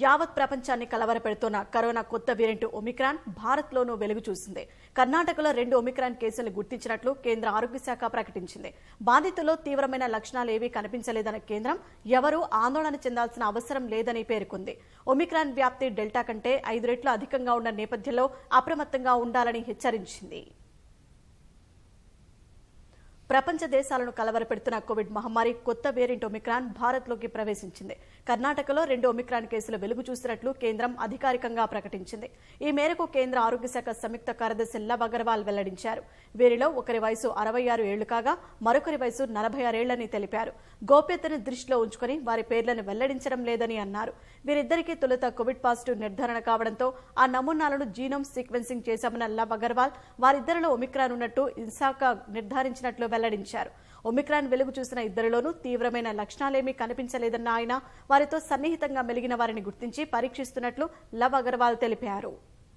యావత్ ప్రపంచాన్ని కలవరపెడుతున్న కరోనా కొత్త వేరియంట్ ఒమిక్రాన్ భారత్లోనూ వెలుగు చూసింది కర్ణాటకలో రెండు ఒమిక్రాన్ కేసులు గుర్తించినట్లు కేంద్ర ఆరోగ్య శాఖ ప్రకటించింది బాధితుల్లో తీవ్రమైన లక్షణాలు ఏవీ కనిపించలేదన్న కేంద్రం ఎవరూ ఆందోళన చెందాల్సిన అవసరం లేదని పేర్కొంది ఒమిక్రాన్ వ్యాప్తి డెల్టా కంటే ఐదు రెట్లు అధికంగా ఉన్న నేపథ్యంలో అప్రమత్తంగా ఉండాలని హెచ్చరించింది ప్రపంచ దేశాలను కలవరపెడుతున్న కోవిడ్ మహమ్మారి కొత్త వేరియంట్ ఒమిక్రాన్ భారత్లోకి ప్రవేశించింది కర్ణాటకలో రెండు ఒమిక్రాన్ కేసులు వెలుగు చూసినట్లు కేంద్రం అధికారికంగా ప్రకటించింది ఈ మేరకు కేంద్ర ఆరోగ్య శాఖ సంయుక్త కార్యదర్శి లవ్ అగర్వాల్ వెల్లడించారు వీరిలో ఒకరి వయసు అరవై ఆరు ఏళ్లు కాగా మరొకరి వయసు నలభై ఆరేళ్లని తెలిపారు గోప్యతను దృష్టిలో ఉంచుకుని వారి పేర్లను వెల్లడించడం లేదని అన్నారు వీరిద్దరికీ తొలుత కోవిడ్ పాజిటివ్ నిర్ధారణ కావడంతో ఆ నమూనాలను జీనోమ్ సీక్వెన్సింగ్ చేశామన్న లవ్ అగర్వాల్ వారిద్దరిలో ఒమిక్రాన్ ఉన్నట్టు ఇన్సాక నిర్ధారించినట్లు వెల్లడించారు ఒమిక్రాన్ వెలుగు చూసిన ఇద్దరిలోనూ తీవ్రమైన లక్షణాలేమీ కనిపించలేదన్న ఆయన వారితో సన్నిహితంగా మెలిగిన వారిని గుర్తించి పరీక్షిస్తున్నట్లు లవ్ అగర్వాల్ తెలిపారు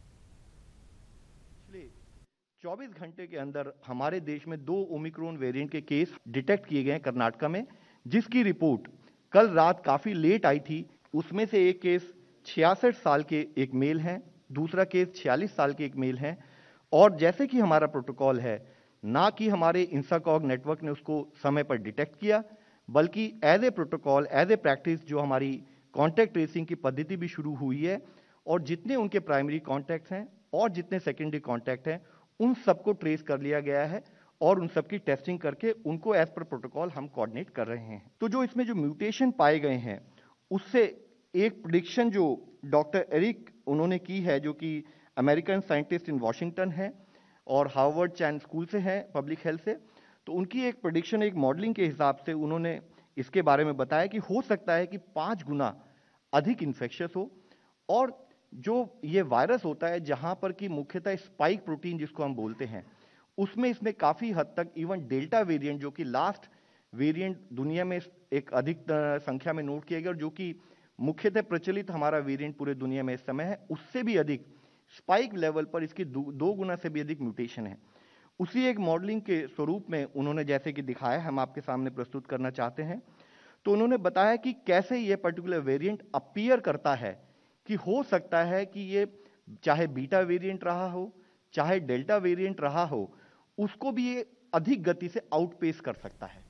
पिछले 24 घंटे के अंदर हमारे देश में दो ओमिक्रोन वेरिएंट के केस डिटेक्ट किए गए हैं कर्नाटका में जिसकी रिपोर्ट कल रात काफी लेट आई थी उसमें से एक केस छियासठ साल के एक मेल है दूसरा केस 46 साल के एक मेल है और जैसे कि हमारा प्रोटोकॉल है ना कि हमारे इंसाकॉग नेटवर्क ने उसको समय पर डिटेक्ट किया बल्कि as a protocol as a practice जो हमारी कॉन्टैक्ट ट्रेसिंग की पद्धति भी शुरू हुई है और जितने उनके प्राइमरी कॉन्टैक्ट हैं और जितने सेकेंडरी कॉन्टैक्ट हैं उन सबको ट्रेस कर लिया गया है और उन सबकी टेस्टिंग करके उनको एज पर प्रोटोकॉल हम कोऑर्डिनेट कर रहे हैं तो जो इसमें जो म्यूटेशन पाए गए हैं उससे एक प्रिडिक्शन जो डॉक्टर एरिक उन्होंने की है जो कि अमेरिकन साइंटिस्ट इन वॉशिंगटन है और हार्वर्ड चैन स्कूल से है पब्लिक हेल्थ से तो उनकी एक प्रोडिक्शन एक मॉडलिंग के हिसाब से उन्होंने इसके बारे में बताया कि हो सकता है कि पांच गुना अधिक इन्फेक्शस हो और जो ये वायरस होता है जहां पर कि मुख्यतः स्पाइक प्रोटीन जिसको हम बोलते हैं उसमें इसमें काफी हद तक इवन डेल्टा वेरिएंट जो कि लास्ट वेरिएंट दुनिया में एक अधिक अ, संख्या में नोट किया गया और जो कि मुख्यतः प्रचलित हमारा वेरिएंट पूरे दुनिया में इस समय है उससे भी अधिक स्पाइक लेवल पर इसकी दो, दो गुना से भी अधिक म्यूटेशन है उसी एक मॉडलिंग के स्वरूप में उन्होंने जैसे कि दिखाया हम आपके सामने प्रस्तुत करना चाहते हैं तो उन्होंने बताया कि कैसे ये पर्टिकुलर वेरिएंट अपीयर करता है कि हो सकता है कि ये चाहे बीटा वेरिएंट रहा हो चाहे डेल्टा वेरिएंट रहा हो उसको भी ये अधिक गति से आउटपेस कर सकता है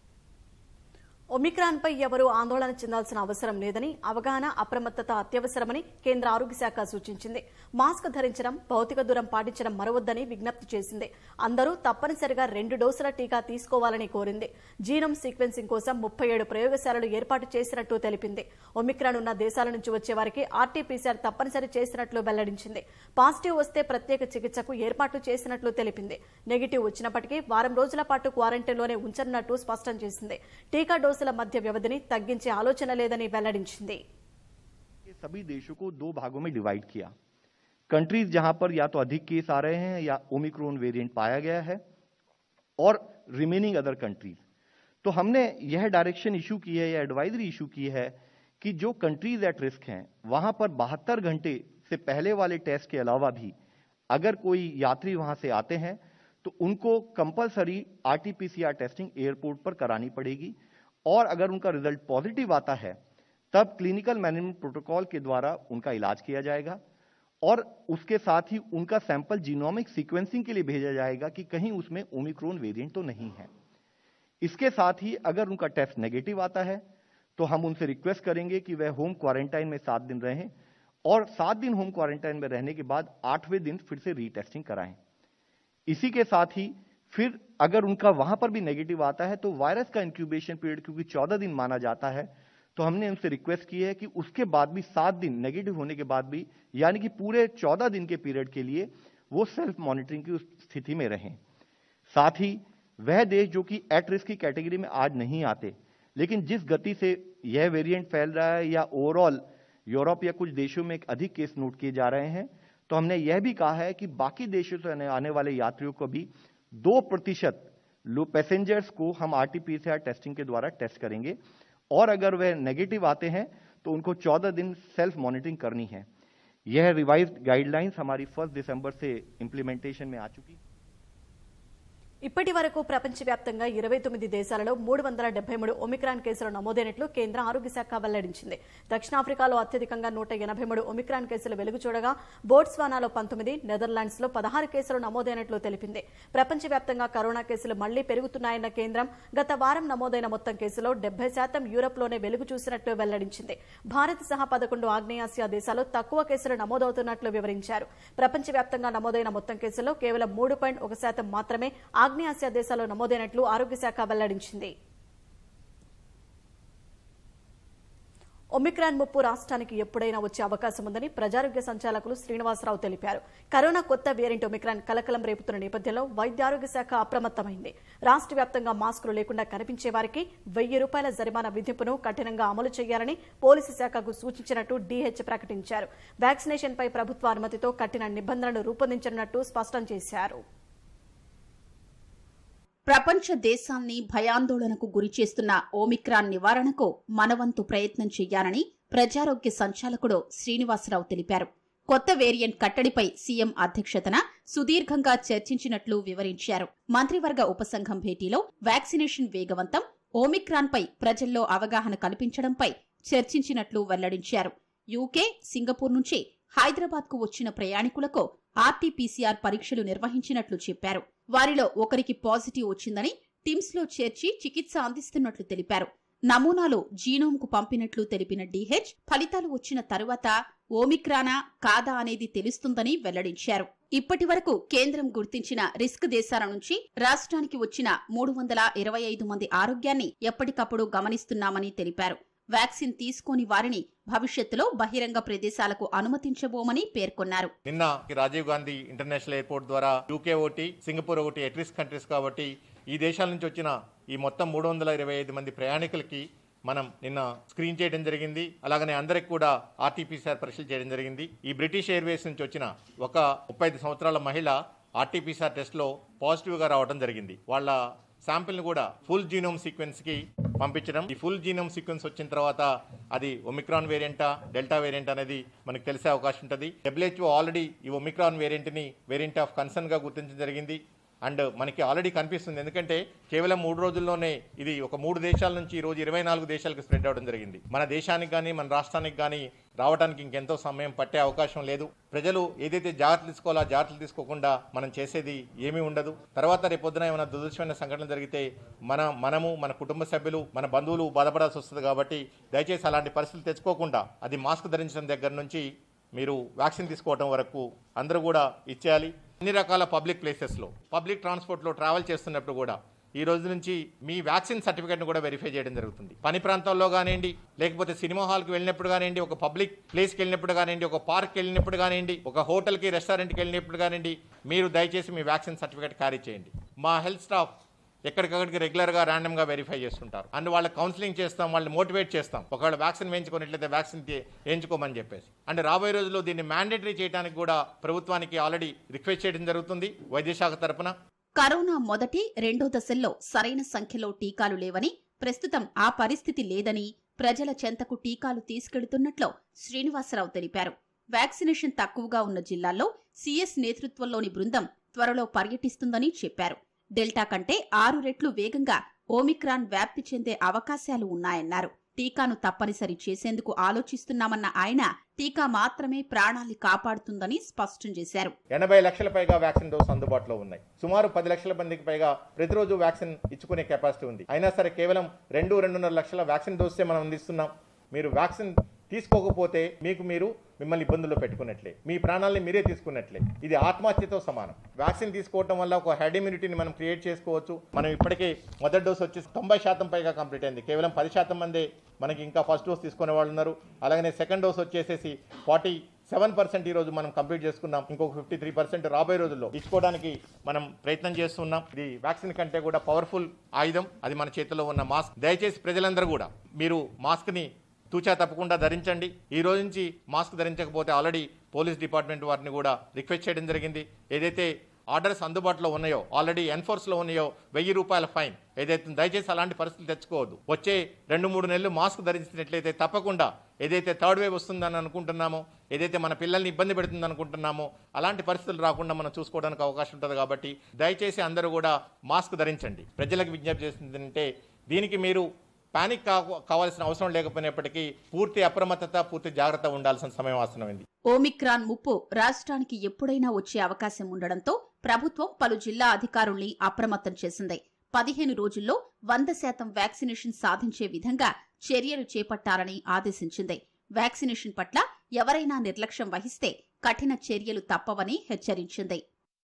ఒమిక్రాన్ పై ఎవరూ ఆందోళన చెందాల్సిన అవసరం లేదని అవగాహన అప్రమత్తత అత్యవసరమని కేంద్ర ఆరోగ్య శాఖ సూచించింది మాస్క్ ధరించడం భౌతిక దూరం పాటించడం మరవద్దని విజ్ఞప్తి చేసింది అందరూ తప్పనిసరిగా రెండు డోసుల టీకా తీసుకోవాలని కోరింది జీనోమ్ సీక్వెన్సింగ్ కోసం ముప్పై ఏడు ప్రయోగశాలలు ఏర్పాటు చేసినట్టు తెలిపింది ఒమిక్రాన్ ఉన్న దేశాల నుంచి వచ్చే వారికి ఆర్టీపీసీఆర్ తప్పనిసరి చేసినట్లు వెల్లడించింది పాజిటివ్ వస్తే ప్రత్యేక చికిత్సకు ఏర్పాట్లు చేసినట్లు తెలిపింది నెగిటివ్ వచ్చినప్పటికీ వారం రోజుల పాటు క్వారంటైన్లోనే ఉంచనున్నట్టు స్పష్టం చేసింది టీకా డోసుల మధ్య వ్యవధిని తగ్గించే ఆలోచన లేదని వెల్లడించింది ये सभी देशों को दो भागों में डिवाइड किया कंट्रीज जहां पर या तो अधिक केस आ रहे हैं या ओमिक्रोन वेरिएंट पाया गया है और रिमेनिंग अदर कंट्रीज तो हमने यह डायरेक्शन इशू की है या एडवाइजरी इशू की है कि जो कंट्रीज एट रिस्क हैं वहां पर बहत्तर घंटे से पहले वाले टेस्ट के अलावा भी अगर कोई यात्री वहां से आते हैं तो उनको कंपलसरी आरटीपीसीआर टेस्टिंग एयरपोर्ट पर करानी पड़ेगी और अगर उनका रिजल्ट पॉजिटिव आता है तब क्लिनिकल मैनेजमेंट प्रोटोकॉल के द्वारा उनका इलाज किया जाएगा और उसके साथ ही उनका सैंपल जीनोमिक सीक्वेंसिंग के लिए भेजा जाएगा कि कहीं उसमें ओमिक्रोन वेरिएंट तो नहीं है इसके साथ ही अगर उनका टेस्ट नेगेटिव आता है तो हम उनसे रिक्वेस्ट करेंगे कि वह होम क्वारंटाइन में सात दिन रहें और सात दिन होम क्वारंटाइन में रहने के बाद आठवें दिन फिर से रीटेस्टिंग कराएं इसी के साथ ही फिर अगर उनका वहां पर भी नेगेटिव आता है तो वायरस का इंक्यूबेशन पीरियड क्योंकि चौदह दिन माना जाता है तो हमने उनसे रिक्वेस्ट की है कि उसके बाद भी सात दिन नेगेटिव होने के बाद भी यानी कि पूरे चौदह दिन के पीरियड के लिए वो सेल्फ मॉनिटरिंग की उस स्थिति में रहें साथ ही वह देश जो कि एट रिस्क की कैटेगरी में आज नहीं आते लेकिन जिस गति से यह वेरिएंट फैल रहा है या ओवरऑल यूरोप या कुछ देशों में एक अधिक केस नोट किए जा रहे हैं तो हमने यह भी कहा है कि बाकी देशों से आने- आने वाले यात्रियों को भी दो प्रतिशत लो पैसेंजर्स को हम आरटीपीसीआर टेस्टिंग के द्वारा टेस्ट करेंगे और अगर वह नेगेटिव आते हैं तो उनको 14 दिन सेल्फ मॉनिटरिंग करनी है यह रिवाइज्ड गाइडलाइंस हमारी फर्स्ट दिसंबर से इंप्लीमेंटेशन में आ चुकी ఇప్పటి వరకు ప్రపంచవ్యాప్తంగా ఇరవై తొమ్మిది దేశాలలో మూడు వందల డెబ్బై మూడు ఒమిక్రాన్ కేసులు నమోదైనట్లు కేంద్ర ఆరోగ్య శాఖ వెల్లడించింది దక్షిణాఫ్రికాలో అత్యధికంగా నూట ఎనభై మూడు ఒమిక్రాన్ కేసులు వెలుగు చూడగా బోట్స్వానాలో పంతొమ్మిది నెదర్లాండ్స్ లో పదహారు కేసులు నమోదైనట్లు తెలిపింది ప్రపంచవ్యాప్తంగా కరోనా కేసులు మళ్లీ పెరుగుతున్నాయన్న కేంద్రం గత వారం నమోదైన మొత్తం కేసులో డెబ్బై శాతం యూరప్లోనే వెలుగు చూసినట్లు వెల్లడించింది భారత్ సహా పదకొండు ఆగ్నేయాసియా దేశాలు తక్కువ కేసులు నమోదవుతున్నట్లు వివరించారు ప్రపంచవ్యాప్తంగా నమోదైన మొత్తం కేసుల్లో కేవలం మూడు పాయింట్ ఒక శాతం మాత్రమే ఆగ్నేయాసియా దేశాల్లో నమోదైనట్లు ఆరోగ్య శాఖ వెల్లడించింది ఒమిక్రాన్ ముప్పు రాష్ట్రానికి ఎప్పుడైనా వచ్చే అవకాశం ఉందని ప్రజారోగ్య సంచాలకులు శ్రీనివాసరావు తెలిపారు కరోనా కొత్త వేరియంట్ ఒమిక్రాన్ కలకలం రేపుతున్న నేపథ్యంలో వైద్యారోగ్య శాఖ అప్రమత్తమైంది రాష్ట్ర వ్యాప్తంగా మాస్కులు లేకుండా కనిపించే వారికి వెయ్యి రూపాయల జరిమానా విధింపును కఠినంగా అమలు చేయాలని పోలీసు శాఖకు సూచించినట్టు డీహెచ్ ప్రకటించారు వ్యాక్సినేషన్పై ప్రభుత్వ అనుమతితో కఠిన నిబంధనలు రూపొందించనున్నట్టు స్పష్టం చేశారు ప్రపంచ దేశాల్ని భయాందోళనకు గురిచేస్తున్న ఓమిక్రాన్ నివారణకు మనవంతు ప్రయత్నం చేయాలని ప్రజారోగ్య సంచాలకుడు శ్రీనివాసరావు తెలిపారు కొత్త వేరియంట్ కట్టడిపై సీఎం అధ్యక్షతన సుదీర్ఘంగా చర్చించినట్లు వివరించారు మంత్రివర్గ ఉపసంఘం భేటీలో వ్యాక్సినేషన్ వేగవంతం ఓమిక్రాన్పై ప్రజల్లో అవగాహన కల్పించడంపై చర్చించినట్లు వెల్లడించారు యూకే సింగపూర్ నుంచి హైదరాబాద్కు వచ్చిన ప్రయాణికులకు ఆర్టీపీసీఆర్ పరీక్షలు నిర్వహించినట్లు చెప్పారు వారిలో ఒకరికి పాజిటివ్ వచ్చిందని టిమ్స్లో చేర్చి చికిత్స అందిస్తున్నట్లు తెలిపారు నమూనాలు జీనోమ్కు పంపినట్లు తెలిపిన డీహెచ్ ఫలితాలు వచ్చిన తరువాత ఓమిక్రానా కాదా అనేది తెలుస్తుందని వెల్లడించారు ఇప్పటి వరకు కేంద్రం గుర్తించిన రిస్క్ దేశాల నుంచి రాష్ట్రానికి వచ్చిన మూడు వందల ఇరవై ఐదు మంది ఆరోగ్యాన్ని ఎప్పటికప్పుడు గమనిస్తున్నామని తెలిపారు వ్యాక్సిన్ తీసుకోని వారిని భవిష్యత్తులో బహిరంగ ప్రదేశాలకు అనుమతించబోమని పేర్కొన్నారు నిన్న రాజీవ్ గాంధీ ఇంటర్నేషనల్ ఎయిర్పోర్ట్ ద్వారా యూకే ఒకటి సింగపూర్ ఒకటి ఎట్రిస్ కంట్రీస్ కాబట్టి ఈ దేశాల నుంచి వచ్చిన ఈ మొత్తం మూడు వందల ఇరవై ఐదు మంది ప్రయాణికులకి మనం నిన్న స్క్రీన్ చేయడం జరిగింది అలాగనే అందరికి కూడా ఆర్టీపీసీఆర్ పరీక్షలు చేయడం జరిగింది ఈ బ్రిటిష్ ఎయిర్వేస్ నుంచి వచ్చిన ఒక ముప్పై ఐదు సంవత్సరాల మహిళ ఆర్టీపీసీఆర్ టెస్ట్లో పాజిటివ్గా రావడం జరిగింది వాళ్ళ శాంపిల్ని కూడా ఫుల్ జీనోమ్ సీక్వెన్స్ కి పంపించడం ఈ ఫుల్ జీనోమ్ సీక్వెన్స్ వచ్చిన తర్వాత అది ఒమిక్రాన్ వేరియంటా డెల్టా వేరియంట్ అనేది మనకు తెలిసే అవకాశం ఉంటుంది డబ్ల్యూహెచ్ఓ ఆల్రెడీ ఈ ఒమిక్రాన్ వేరియంట్ ని వేరియంట్ ఆఫ్ కన్సర్న్ గా గుర్తించడం జరిగింది అండ్ మనకి ఆల్రెడీ కనిపిస్తుంది ఎందుకంటే కేవలం మూడు రోజుల్లోనే ఇది ఒక మూడు దేశాల నుంచి ఈ రోజు ఇరవై నాలుగు దేశాలకు స్ప్రెడ్ అవడం జరిగింది మన దేశానికి కానీ మన రాష్ట్రానికి కానీ రావడానికి ఇంకెంతో సమయం పట్టే అవకాశం లేదు ప్రజలు ఏదైతే జాగ్రత్తలు తీసుకోవాలో ఆ జాగ్రత్తలు తీసుకోకుండా మనం చేసేది ఏమీ ఉండదు తర్వాత రేపొద్దున ఏమైనా దురదృష్టమైన సంఘటన జరిగితే మన మనము మన కుటుంబ సభ్యులు మన బంధువులు బాధపడాల్సి వస్తుంది కాబట్టి దయచేసి అలాంటి పరిస్థితులు తెచ్చుకోకుండా అది మాస్క్ ధరించడం దగ్గర నుంచి మీరు వ్యాక్సిన్ తీసుకోవడం వరకు అందరూ కూడా ఇచ్చేయాలి అన్ని రకాల పబ్లిక్ ప్లేసెస్లో పబ్లిక్ ట్రాన్స్పోర్ట్లో ట్రావెల్ చేస్తున్నప్పుడు కూడా ఈ రోజు నుంచి మీ వ్యాక్సిన్ సర్టిఫికేట్ను కూడా వెరిఫై చేయడం జరుగుతుంది పని ప్రాంతాల్లో కానివ్వండి లేకపోతే సినిమా హాల్కి వెళ్ళినప్పుడు కానివ్వండి ఒక పబ్లిక్ ప్లేస్కి వెళ్ళినప్పుడు కానివ్వండి ఒక పార్క్కి వెళ్ళినప్పుడు కానివ్వండి ఒక హోటల్కి రెస్టారెంట్కి వెళ్ళినప్పుడు కానివ్వండి మీరు దయచేసి మీ వ్యాక్సిన్ సర్టిఫికేట్ క్యారీ చేయండి మా హెల్త్ స్టాఫ్ ఎక్కడికక్కడికి రెగ్యులర్గా ర్యాండమ్గా వెరిఫై చేస్తుంటారు అండ్ వాళ్ళకి కౌన్సిలింగ్ చేస్తాం వాళ్ళని మోటివేట్ చేస్తాం ఒకవేళ వ్యాక్సిన్ వేయించుకున్నట్లయితే వ్యాక్సిన్ తీ- వేయించుకోమని చెప్పేసి అండ్ రాబోయే రోజుల్లో దీన్ని మ్యాండేటరీ చేయడానికి కూడా ప్రభుత్వానికి ఆల్రెడీ రిక్వెస్ట్ చేయడం జరుగుతుంది వైద్య శాఖ తరపున కరోనా మొదటి రెండో దశల్లో సరైన సంఖ్యలో టీకాలు లేవని ప్రస్తుతం ఆ పరిస్థితి లేదని ప్రజల చెంతకు టీకాలు తీసుకెడుతున్నట్లు శ్రీనివాసరావు తెలిపారు వ్యాక్సినేషన్ తక్కువగా ఉన్న జిల్లాల్లో సీఎస్ నేతృత్వంలోని బృందం త్వరలో పర్యటిస్తుందని చెప్పారు డెల్టా కంటే ఆరు రెట్లు వేగంగా ఓమిక్రాన్ వ్యాప్తి చెందే అవకాశాలు ఉన్నాయన్నారు టీకాను తప్పనిసరి చేసేందుకు ఆలోచిస్తున్నామన్న ఆయన టీకా మాత్రమే ప్రాణాల్ని కాపాడుతుందని స్పష్టం చేశారు ఎనభై లక్షల పైగా వ్యాక్సిన్ డోస్ అందుబాటులో ఉన్నాయి సుమారు పది లక్షల మందికి పైగా ప్రతిరోజు వ్యాక్సిన్ ఇచ్చుకునే కెపాసిటీ ఉంది అయినా సరే కేవలం రెండు రెండున్నర లక్షల వ్యాక్సిన్ డోసే మనం అందిస్తున్నాం మీరు వ్యాక్సిన్ తీసుకోకపోతే మీకు మీరు మిమ్మల్ని ఇబ్బందుల్లో పెట్టుకున్నట్లే మీ ప్రాణాలని మీరే తీసుకున్నట్లే ఇది ఆత్మహత్యతో సమానం వ్యాక్సిన్ తీసుకోవడం వల్ల ఒక హెడ్ ఇమ్యూనిటీని మనం క్రియేట్ చేసుకోవచ్చు మనం ఇప్పటికే మొదటి డోస్ వచ్చి తొంభై శాతం పైగా కంప్లీట్ అయింది కేవలం పది శాతం మందే మనకి ఇంకా ఫస్ట్ డోస్ తీసుకునే వాళ్ళు ఉన్నారు అలాగనే సెకండ్ డోస్ వచ్చేసేసి ఫార్టీ సెవెన్ పర్సెంట్ ఈ రోజు మనం కంప్లీట్ చేసుకున్నాం ఇంకొక ఫిఫ్టీ త్రీ పర్సెంట్ రాబోయే రోజుల్లో ఇచ్చుకోవడానికి మనం ప్రయత్నం చేస్తున్నాం ఇది వ్యాక్సిన్ కంటే కూడా పవర్ఫుల్ ఆయుధం అది మన చేతిలో ఉన్న మాస్క్ దయచేసి ప్రజలందరూ కూడా మీరు మాస్క్ని తూచా తప్పకుండా ధరించండి ఈ రోజు నుంచి మాస్క్ ధరించకపోతే ఆల్రెడీ పోలీస్ డిపార్ట్మెంట్ వారిని కూడా రిక్వెస్ట్ చేయడం జరిగింది ఏదైతే ఆర్డర్స్ అందుబాటులో ఉన్నాయో ఆల్రెడీ ఎన్ఫోర్స్లో ఉన్నాయో వెయ్యి రూపాయల ఫైన్ ఏదైతే దయచేసి అలాంటి పరిస్థితులు తెచ్చుకోవద్దు వచ్చే రెండు మూడు నెలలు మాస్క్ ధరించినట్లయితే తప్పకుండా ఏదైతే థర్డ్ వేవ్ వస్తుందని అనుకుంటున్నామో ఏదైతే మన పిల్లల్ని ఇబ్బంది పెడుతుంది అనుకుంటున్నామో అలాంటి పరిస్థితులు రాకుండా మనం చూసుకోవడానికి అవకాశం ఉంటుంది కాబట్టి దయచేసి అందరూ కూడా మాస్క్ ధరించండి ప్రజలకు విజ్ఞప్తి చేస్తుంది ఏంటంటే దీనికి మీరు పానిక్ కా- కావాల్సిన అవసరం లేకపోయినప్పటికీ పూర్తి అప్రమత్తత పూర్తి జాగ్రత్త ఉండాల్సిన సమయం ఆసనమైంది ఓమిక్రాన్ ముప్పు రాష్ట్రానికి ఎప్పుడైనా వచ్చే అవకాశం ఉండడంతో ప్రభుత్వం పలు జిల్లా అధికారుల్ని అప్రమత్తం చేసింది పదిహేను రోజుల్లో వంద శాతం వ్యాక్సినేషన్ సాధించే విధంగా చర్యలు చేపట్టాలని ఆదేశించింది వ్యాక్సినేషన్ పట్ల ఎవరైనా నిర్లక్ష్యం వహిస్తే కఠిన చర్యలు తప్పవని హెచ్చరించింది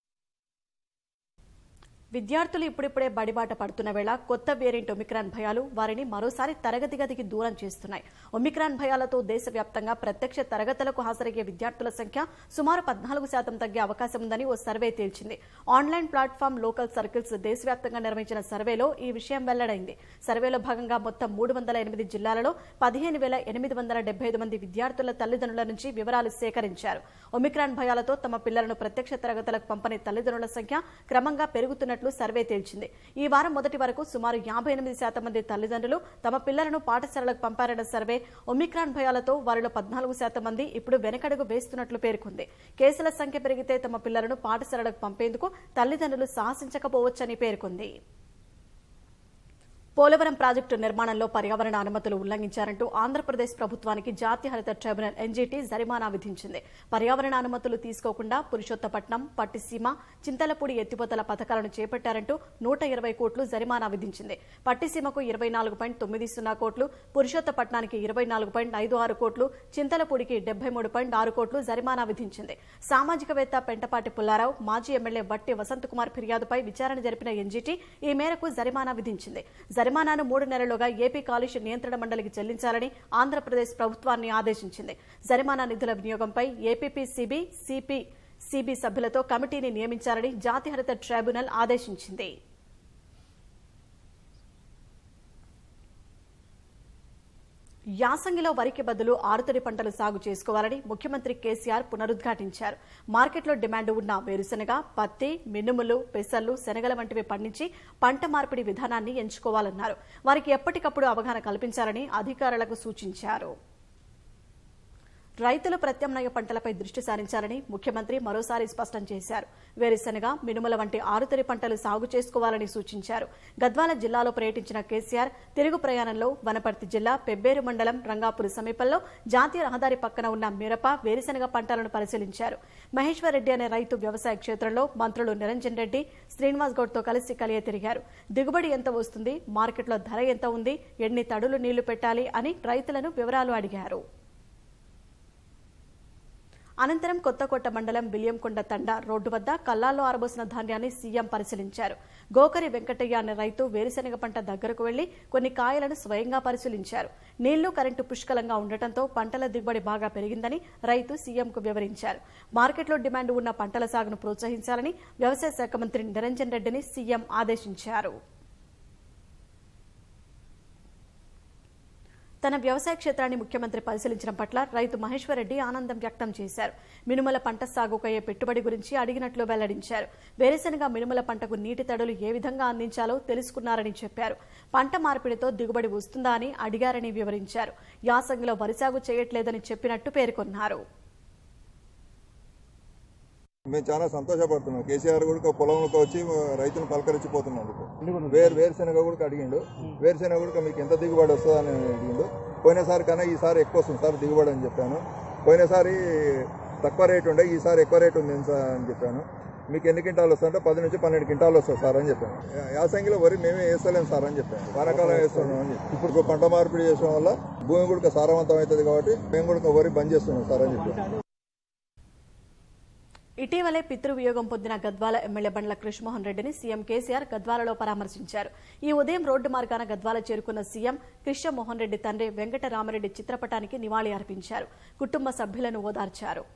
విద్యార్థులు ఇప్పుడిప్పుడే బడిబాట పడుతున్న వేళ కొత్త వేరియంట్ ఒమిక్రాన్ భయాలు వారిని మరోసారి తరగతి గదికి దూరం చేస్తున్నాయి ఒమిక్రాన్ భయాలతో దేశవ్యాప్తంగా ప్రత్యక్ష తరగతులకు హాజరయ్యే విద్యార్థుల సంఖ్య సుమారు పద్నాలుగు శాతం తగ్గే అవకాశం ఉందని ఓ సర్వే తేల్చింది ఆన్లైన్ ప్లాట్ఫామ్ లోకల్ సర్కిల్స్ దేశవ్యాప్తంగా నిర్వహించిన సర్వేలో ఈ విషయం వెల్లడైంది సర్వేలో భాగంగా మొత్తం మూడు వందల ఎనిమిది జిల్లాలలో పదిహేను వేల ఎనిమిది వందల డెబ్బై ఐదు మంది విద్యార్థుల తల్లిదండ్రుల నుంచి వివరాలు సేకరించారు ఒమిక్రాన్ భయాలతో తమ పిల్లలను ప్రత్యక్ష తరగతులకు పంపని తల్లిదండ్రుల సంఖ్య క్రమంగా పెరుగుతున్నట్లు సర్వే తేల్చింది ఈ వారం మొదటి వరకు సుమారు యాభై ఎనిమిది శాతం మంది తల్లిదండ్రులు తమ పిల్లలను పాఠశాలలకు పంపారన్న సర్వే ఒమిక్రాన్ భయాలతో వారిలో పద్నాలుగు శాతం మంది ఇప్పుడు వెనకడుగు వేస్తున్నట్లు పేర్కొంది కేసుల సంఖ్య పెరిగితే తమ పిల్లలను పాఠశాలలకు పంపేందుకు తల్లిదండ్రులు సాహసించకపోవచ్చని పేర్కొంది పోలవరం ప్రాజెక్టు నిర్మాణంలో పర్యావరణ అనుమతులు ఉల్లంఘించారంటూ ఆంధ్రప్రదేశ్ ప్రభుత్వానికి జాతీయ హరిత ట్రైబ్యునల్ ఎన్జీటీ జరిమానా విధించింది పర్యావరణ అనుమతులు తీసుకోకుండా పురుషోత్తపట్నం పట్టిసీమ చింతలపూడి ఎత్తిపోతల పథకాలను చేపట్టారంటూ నూట ఇరవై కోట్లు జరిమానా విధించింది పట్టిసీమకు ఇరవై నాలుగు పాయింట్ తొమ్మిది సున్నా కోట్లు పురుషోత్తపట్నానికి ఇరవై నాలుగు పాయింట్ ఐదు ఆరు కోట్లు చింతలపూడికి డెబ్బై మూడు పాయింట్ ఆరు కోట్లు జరిమానా విధించింది సామాజికవేత్త పెంటపాటి పుల్లారావు మాజీ ఎమ్మెల్యే వట్టి వసంత్ కుమార్ ఫిర్యాదుపై విచారణ జరిపిన ఎన్జీటీ ఈ మేరకు జరిమానా విధించింది జరిమానాను మూడు నెలలుగా ఏపీ కాలుష్య నియంత్రణ మండలికి చెల్లించాలని ఆంధ్రప్రదేశ్ ప్రభుత్వాన్ని ఆదేశించింది జరిమానా నిధుల వినియోగంపై ఏపీపీసీబీ సిపి సిబి సభ్యులతో కమిటీని నియమించాలని జాతీయ హరిత ట్రైబ్యునల్ ఆదేశించింది యాసంగిలో వరికి బదులు ఆరుతడి పంటలు సాగు చేసుకోవాలని ముఖ్యమంత్రి కేసీఆర్ పునరుద్ఘాటించారు మార్కెట్లో డిమాండ్ ఉన్న వేరుశెనగ పత్తి మినుములు పెసర్లు శనగల వంటివి పండించి పంట మార్పిడి విధానాన్ని ఎంచుకోవాలన్నారు వారికి ఎప్పటికప్పుడు అవగాహన కల్పించాలని అధికారులకు సూచించారు రైతులు ప్రత్యామ్నాయ పంటలపై దృష్టి సారించాలని ముఖ్యమంత్రి మరోసారి స్పష్టం చేశారు వేరుశెనగ మినుముల వంటి ఆరుతడి పంటలు సాగు చేసుకోవాలని సూచించారు గద్వాల జిల్లాలో పర్యటించిన కేసీఆర్ తిరుగు ప్రయాణంలో వనపర్తి జిల్లా పెబ్బేరు మండలం రంగాపురి సమీపంలో జాతీయ రహదారి పక్కన ఉన్న మిరప వేరుశెనగ పంటలను పరిశీలించారు మహేశ్వర్ రెడ్డి అనే రైతు వ్యవసాయ క్షేత్రంలో మంత్రులు నిరంజన్ రెడ్డి శ్రీనివాస్ గౌడ్తో కలిసి కలియ తిరిగారు దిగుబడి ఎంత వస్తుంది మార్కెట్లో ధర ఎంత ఉంది ఎన్ని తడులు నీళ్లు పెట్టాలి అని రైతులను వివరాలు అడిగారు అనంతరం కొత్తకోట మండలం బిలియంకొండ తండ రోడ్డు వద్ద కల్లాల్లో ఆరబోసిన ధాన్యాన్ని సీఎం పరిశీలించారు గోకరి వెంకటయ్య అనే రైతు వేరుశెనగ పంట దగ్గరకు వెళ్లి కొన్ని కాయలను స్వయంగా పరిశీలించారు నీళ్లు కరెంటు పుష్కలంగా ఉండటంతో పంటల దిగుబడి బాగా పెరిగిందని రైతు సీఎంకు వివరించారు మార్కెట్లో డిమాండ్ ఉన్న పంటల సాగును ప్రోత్సహించాలని వ్యవసాయ శాఖ మంత్రి నిరంజన్ రెడ్డిని సీఎం ఆదేశించారు తన వ్యవసాయ క్షేత్రాన్ని ముఖ్యమంత్రి పరిశీలించడం పట్ల రైతు మహేశ్వర్ రెడ్డి ఆనందం వ్యక్తం చేశారు మినుముల పంట సాగుకు అయ్యే పెట్టుబడి గురించి అడిగినట్లు వెల్లడించారు వేరుశెనగ మినుముల పంటకు నీటి తడులు ఏ విధంగా అందించాలో తెలుసుకున్నారని చెప్పారు పంట మార్పిడితో దిగుబడి వస్తుందా అని అడిగారని వివరించారు యాసంగిలో వరి సాగు చేయట్లేదని చెప్పినట్టు పేర్కొన్నారు మేము చాలా సంతోషపడుతున్నాం కేసీఆర్ కూడా పొలంలోకి వచ్చి రైతును పలకరించిపోతున్నందుకు వేరు వేరుశెనగ కూడా అడిగిండు వేరుశెనగ కూడా మీకు ఎంత దిగుబడి వస్తుందని అడిగిండు పోయినసారి కన్నా ఈసారి ఎక్కువ వస్తుంది సార్ దిగుబడి అని చెప్పాను పోయినసారి తక్కువ రేట్ ఉండే ఈసారి ఎక్కువ రేట్ ఉంది సార్ అని చెప్పాను మీకు ఎన్ని క్వింటాలు వస్తుందంటే పది నుంచి పన్నెండు క్వింటాలు వస్తుంది సార్ అని చెప్పాను యా- యాసంగిలో వరి మేమే వేస్తలేం సార్ అని చెప్పాను వానాకాలం వేస్తున్నాం అని చెప్పి ఇప్పుడు పంట మార్పిడి చేయడం వల్ల భూమి కూడా సారవంతం అవుతుంది కాబట్టి మేము కూడా వరి బంద్ చేస్తున్నాం సార్ అని చెప్పాను ఇటీవలే పితృవియోగం పొందిన గద్వాల ఎమ్మెల్యే బండ్ల కృష్ణమోహన్ రెడ్డిని సీఎం కేసీఆర్ గద్వాలలో పరామర్శించారు ఈ ఉదయం రోడ్డు మార్గాన గద్వాల చేరుకున్న సీఎం కృష్ణమోహన్ రెడ్డి తండ్రి వెంకటరామరెడ్డి చిత్రపటానికి నివాళి అర్పించారు కుటుంబ సభ్యులను ఓదార్చారు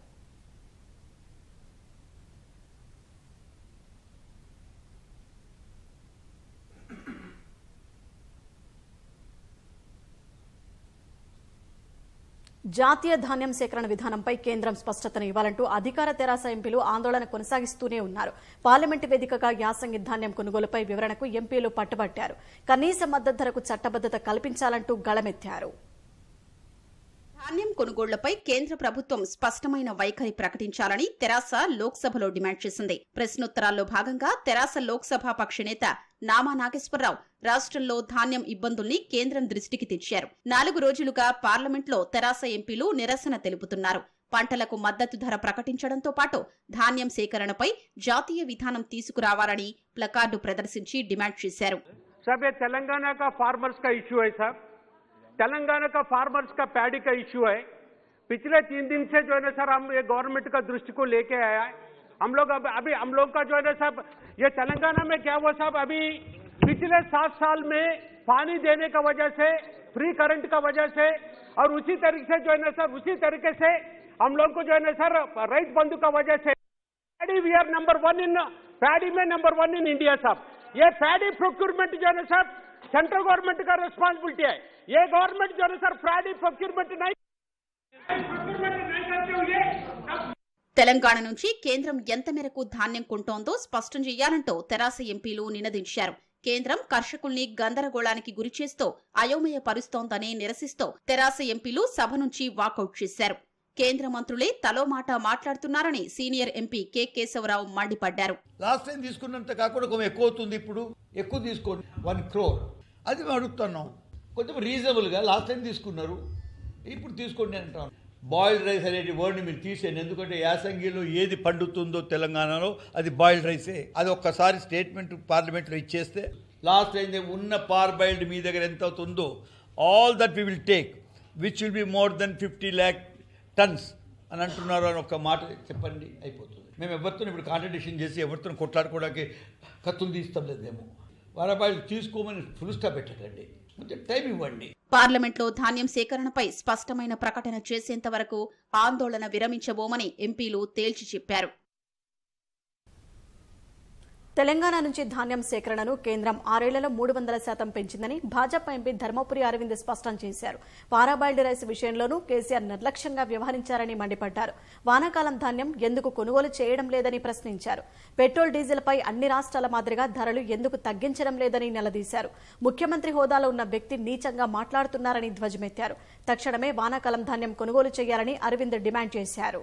జాతీయ ధాన్యం సేకరణ విధానంపై కేంద్రం స్పష్టతను ఇవ్వాలంటూ అధికార తెరాస ఎంపీలు ఆందోళన కొనసాగిస్తూనే ఉన్నారు పార్లమెంటు వేదికగా యాసంగి ధాన్యం కొనుగోలుపై వివరణకు ఎంపీలు పట్టుబట్టారు కనీస మద్దతు ధరకు చట్టబద్దత కల్పించాలంటూ గళమెత్తారు ధాన్యం కొనుగోళ్లపై కేంద్ర ప్రభుత్వం స్పష్టమైన వైఖరి ప్రకటించాలని తెరాస లోక్సభలో డిమాండ్ చేసింది ప్రశ్నోత్తరాల్లో భాగంగా తెరాస లోక్సభ పక్ష నేత నామా నాగేశ్వరరావు రాష్ట్రంలో ధాన్యం ఇబ్బందుల్ని కేంద్రం దృష్టికి తెచ్చారు నాలుగు రోజులుగా పార్లమెంట్లో తెరాస ఎంపీలు నిరసన తెలుపుతున్నారు పంటలకు మద్దతు ధర ప్రకటించడంతో పాటు ధాన్యం సేకరణపై జాతీయ విధానం తీసుకురావాలని ప్లకార్డు ప్రదర్శించి డిమాండ్ చేశారు सब ये तेलंगाना का फार्मर्स का इश्यू है साहब तेलंगाना का फार्मर्स का पैडी का इश्यू है पिछले तीन दिन से जो है ना सर हम ये गवर्नमेंट का दृष्टि को लेके आया है हम लोग अब अभी हम लोग का जो है ना साहब ये तेलंगाना में क्या हुआ साहब अभी पिछले सात साल में पानी देने का वजह से फ्री करंट का वजह से और उसी तरीके से जो है ना सर उसी तरीके से हम लोग को जो है ना सर राइट बंधु का वजह से paddy we are number one in paddy में नंबर वन इन इंडिया साहब ये पैडी प्रोक्यूरमेंट जो है ना सर सेंट्रल गवर्नमेंट का रिस्पॉन्सिबिलिटी है ये गवर्नमेंट जो है ना सर पैडी प्रोक्यूरमेंट नहीं प्रोक्यूरमेंट नहीं करते हुए తెలంగాణ నుంచి కేంద్రం ఎంత మేరకు ధాన్యం కొంటోందో స్పష్టం చేయాలంటూ తెరాస ఎంపీలు నినదించారు కేంద్రం కర్షకుల్ని గందరగోళానికి గురిచేస్తూ అయోమయ పరుస్తోందని నిరసిస్తూ తెరాస ఎంపీలు సభ నుంచి వాకౌట్ చేశారు కేంద్ర మంత్రులే తలో మాట మాట్లాడుతున్నారని సీనియర్ ఎంపీ కె కేశవరావు మండిపడ్డారు లాస్ట్ టైం తీసుకున్నంత కాకుండా కొంచెం ఎక్కువ అవుతుంది ఇప్పుడు ఎక్కువ తీసుకోండి వన్ క్రోర్ అది మేము అడుగుతున్నాం కొంచెం రీజనబుల్గా లాస్ట్ టైం తీసుకున్నారు ఇప్పుడు తీసుకోండి అంటాం బాయిల్డ్ రైస్ అనేది వర్డ్ని మీరు తీసేయండి ఎందుకంటే యాసంగిలో ఏది పండుతుందో తెలంగాణలో అది బాయిల్డ్ రైసే అది ఒక్కసారి స్టేట్మెంట్ పార్లమెంట్లో ఇచ్చేస్తే లాస్ట్ టైం ఉన్న పార్ బాయిల్డ్ మీ దగ్గర ఎంత అవుతుందో all that we will take which will be more than fifty lakh tons అని అంటున్నారు అని ఒక మాట చెప్పండి అయిపోతుంది మేము ఎవరితో ఇప్పుడు కాంట్రడిక్షన్ చేసి ఎవరితో కొట్లాడుకోవడానికి కత్తులు తీస్తాం లేదేమో వారబాయిలు తీసుకోమని ఫుల్ స్టాప్ పెట్టకండి కొంచెం టైం ఇవ్వండి పార్లమెంట్లో ధాన్యం సేకరణపై స్పష్టమైన ప్రకటన చేసేంత వరకు ఆందోళన విరమించబోమని ఎంపీలు తేల్చి చెప్పారు తెలంగాణ నుంచి ధాన్యం సేకరణను కేంద్రం ఆరేళ్లలో మూడు వందల శాతం పెంచిందని భాజపా ఎంపీ ధర్మపురి అరవింద్ స్పష్టం చేశారు పారాబాయిల్డ్ రైస్ విషయంలోనూ కేసీఆర్ నిర్లక్ష్యంగా వ్యవహరించారని మండిపడ్డారు వానాకాలం ధాన్యం ఎందుకు కొనుగోలు చేయడం లేదని ప్రశ్నించారు పెట్రోల్ డీజిల్పై అన్ని రాష్ట్రాల మాదిరిగా ధరలు ఎందుకు తగ్గించడం లేదని నిలదీశారు ముఖ్యమంత్రి హోదాలో ఉన్న వ్యక్తి నీచంగా మాట్లాడుతున్నారని ధ్వజమెత్తారు తక్షణమే వానాకాలం ధాన్యం కొనుగోలు చేయాలని అరవింద్ డిమాండ్ చేశారు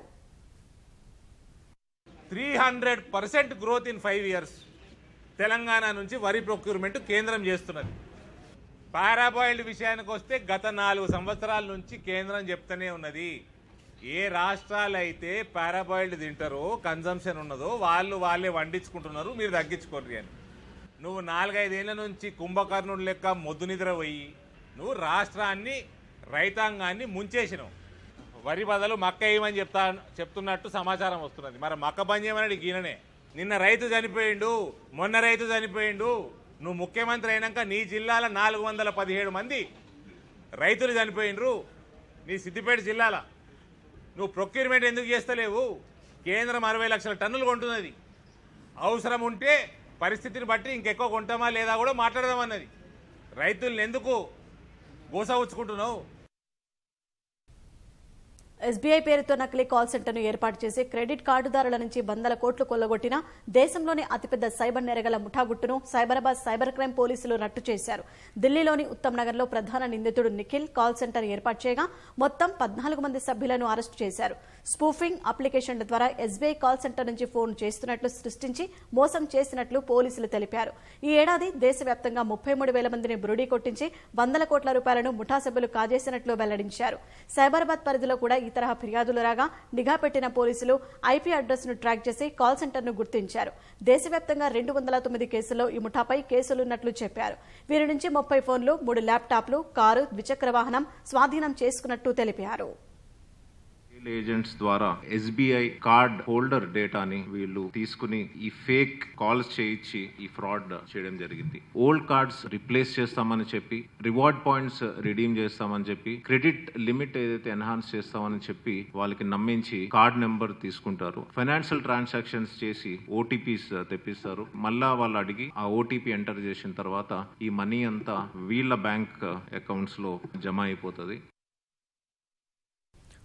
three hundred percent growth in five years Telangana నుంచి వరి ప్రొక్యూర్మెంట్ కేంద్రం చేస్తున్నది పారాబాయిల్డ్ విషయానికి వస్తే గత నాలుగు సంవత్సరాల నుంచి కేంద్రం చెప్తూనే ఉన్నది ఏ రాష్ట్రాలు అయితే పారాబాయిల్డ్ తింటారో కన్జంప్షన్ ఉన్నదో వాళ్ళు వాళ్ళే వండించుకుంటున్నారు మీరు తగ్గించుకోర్రి అని నువ్వు నాలుగైదేళ్ల నుంచి కుంభకర్ణుడు లెక్క మొద్దు నిద్ర పోయి నువ్వు రాష్ట్రాన్ని రైతాంగాన్ని ముంచేసినావు వరి బదులు మక్క వేయమని చెప్తా చెప్తున్నట్టు సమాచారం వస్తున్నది మరి మక్క బంద్ చేయమని ఈయననే నిన్న రైతు చనిపోయిండు మొన్న రైతు చనిపోయిండు నువ్వు ముఖ్యమంత్రి అయినాక నీ జిల్లాలో నాలుగు వందల పదిహేడు మంది రైతులు చనిపోయిండ్రు నీ సిద్దిపేట జిల్లాల నువ్వు ప్రొక్యూర్మెంట్ ఎందుకు చేస్తలేవు కేంద్రం అరవై లక్షల టన్నులు కొంటున్నది అవసరం ఉంటే పరిస్థితిని బట్టి ఇంకెక్కువ కొంటామా లేదా కూడా మాట్లాడదామన్నది రైతుల్ని ఎందుకు గోస ఉంచుకుంటున్నావు ఎస్బీఐ పేరుతో నకిలీ కాల్ సెంటర్ను ఏర్పాటు చేసి క్రెడిట్ కార్డుదారుల నుంచి వందల కోట్లు కొల్లగొట్టిన దేశంలోని అతిపెద్ద సైబర్ నేరగల ముఠాగుట్టును సైబరాబాద్ సైబర్ క్రైమ్ పోలీసులు రట్టు చేశారు ఢిల్లీలోని ఉత్తమ్ నగర్ లో ప్రధాన నిందితుడు నిఖిల్ కాల్ సెంటర్ ఏర్పాటు చేయగా మొత్తం పద్నాలుగు మంది సభ్యులను అరెస్టు చేశారు స్పూఫింగ్ అప్లికేషన్ల ద్వారా ఎస్బీఐ కాల్ సెంటర్ నుంచి ఫోన్ చేస్తున్నట్లు సృష్టించి మోసం చేసినట్లు పోలీసులు తెలిపారు ఈ ఏడాది దేశవ్యాప్తంగా ముప్పై మూడు వేల మందిని బురుడీ కొట్టించి వందల కోట్ల రూపాయలను ముఠా సభ్యులు కాజేసినట్లు వెల్లడించారు సైబరాబాద్ పరిధిలో కూడా ఈ తరహా ఫిర్యాదులు రాగా నిఘా పెట్టిన పోలీసులు ఐపీ అడ్రస్ ను ట్రాక్ చేసి కాల్ సెంటర్ ను గుర్తించారు దేశవ్యాప్తంగా రెండు వందల తొమ్మిది కేసుల్లో ఈ ముఠాపై కేసులున్నట్లు చెప్పారు వీరి నుంచి ముప్పై ఫోన్లు మూడు ల్యాప్టాప్లు కారు ద్విచక్ర వాహనం స్వాధీనం చేసుకున్నట్టు తెలిపారు ఏజెంట్స్ ద్వారా ఎస్బీఐ కార్డ్ హోల్డర్ డేటాని వీళ్ళు తీసుకుని ఈ ఫేక్ కాల్స్ చేయించి ఈ ఫ్రాడ్ చేయడం జరిగింది ఓల్డ్ కార్డ్స్ రిప్లేస్ చేస్తామని చెప్పి రివార్డ్ పాయింట్స్ రిడీమ్ చేస్తామని చెప్పి క్రెడిట్ లిమిట్ ఏదైతే ఎన్హాన్స్ చేస్తామని చెప్పి వాళ్ళకి నమ్మించి కార్డ్ నెంబర్ తీసుకుంటారు ఫైనాన్షియల్ ట్రాన్సాక్షన్స్ చేసి ఓటీపీస్ తెప్పిస్తారు మళ్ళా వాళ్ళు అడిగి ఆ ఓటీపీ ఎంటర్ చేసిన తర్వాత ఈ మనీ అంతా వీళ్ళ బ్యాంక్ అకౌంట్స్ లో జమ అయిపోతుంది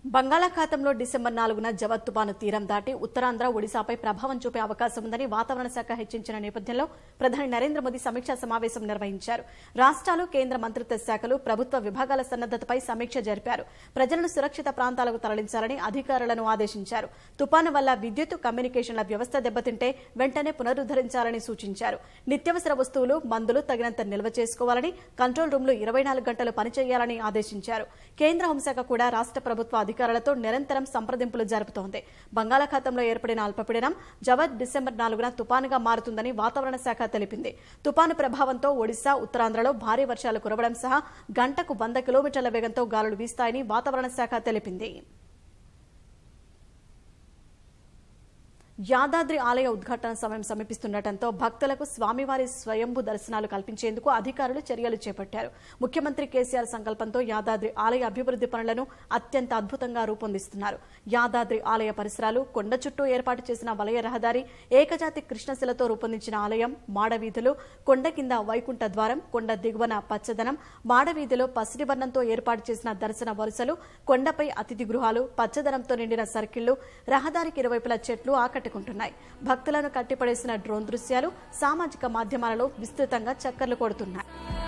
బంగాళాఖాతంలో డిసెంబర్ నాలుగున జవత్ తుపాను తీరం దాటి ఉత్తరాంధ్ర ఒడిశాపై ప్రభావం చూపే అవకాశం ఉందని వాతావరణ శాఖ హెచ్చరించిన నేపథ్యంలో ప్రధాని నరేంద్ర మోదీ సమీక్షా సమావేశం నిర్వహించారు రాష్ట్రాలు కేంద్ర మంత్రిత్వ శాఖలు ప్రభుత్వ విభాగాల సన్నద్దతపై సమీక్ష జరిపారు ప్రజలను సురక్షిత ప్రాంతాలకు తరలించాలని అధికారులను ఆదేశించారు తుపాను వల్ల విద్యుత్ కమ్యూనికేషన్ల వ్యవస్థ దెబ్బతింటే వెంటనే పునరుద్దరించాలని సూచించారు నిత్యావసర వస్తువులు మందులు తగినంత నిల్వ చేసుకోవాలని కంట్రోల్ రూమ్లు ఇరవై నాలుగు గంటలు పనిచేయాలని ఆదేశించారు కేంద్ర హోంశాఖ కూడా రాష్ట్ర ప్రభుత్వ అధికారులతో నిరంతరం సంప్రదింపులు జరుపుతోంది బంగాళాఖాతంలో ఏర్పడిన అల్పపీడనం జవద్ డిసెంబర్ నాలుగున తుపానుగా మారుతుందని వాతావరణ శాఖ తెలిపింది తుపాను ప్రభావంతో ఒడిశా ఉత్తరాంధ్రలో భారీ వర్షాలు కురవడం సహా గంటకు వంద కిలోమీటర్ల వేగంతో గాలులు వీస్తాయని వాతావరణ శాఖ తెలిపింది యాదాద్రి ఆలయ ఉద్ఘాటన సమయం సమీపిస్తుండటంతో భక్తులకు స్వామివారి స్వయంభు దర్శనాలు కల్పించేందుకు అధికారులు చర్యలు చేపట్టారు ముఖ్యమంత్రి కేసీఆర్ సంకల్పంతో యాదాద్రి ఆలయ అభివృద్ది పనులను అత్యంత అద్భుతంగా రూపొందిస్తున్నారు యాదాద్రి ఆలయ పరిసరాలు కొండ చుట్టూ ఏర్పాటు చేసిన వలయ రహదారి ఏకజాతి కృష్ణశిలతో రూపొందించిన ఆలయం మాడవీధులు కొండ కింద వైకుంఠ ద్వారం కొండ దిగువన పచ్చదనం మాడవీధిలో పసిడి వర్ణంతో ఏర్పాటు చేసిన దర్శన వరుసలు కొండపై అతిథి గృహాలు పచ్చదనంతో నిండిన సర్కిళ్లు రహదారికి ఇరువైపులా చెట్లు ఆకట్టుకుంటున్నాయి భక్తులను కట్టిపడేసిన డ్రోన్ దృశ్యాలు సామాజిక మాధ్యమాలలో విస్తృతంగా చక్కర్లు కొడుతున్నాయి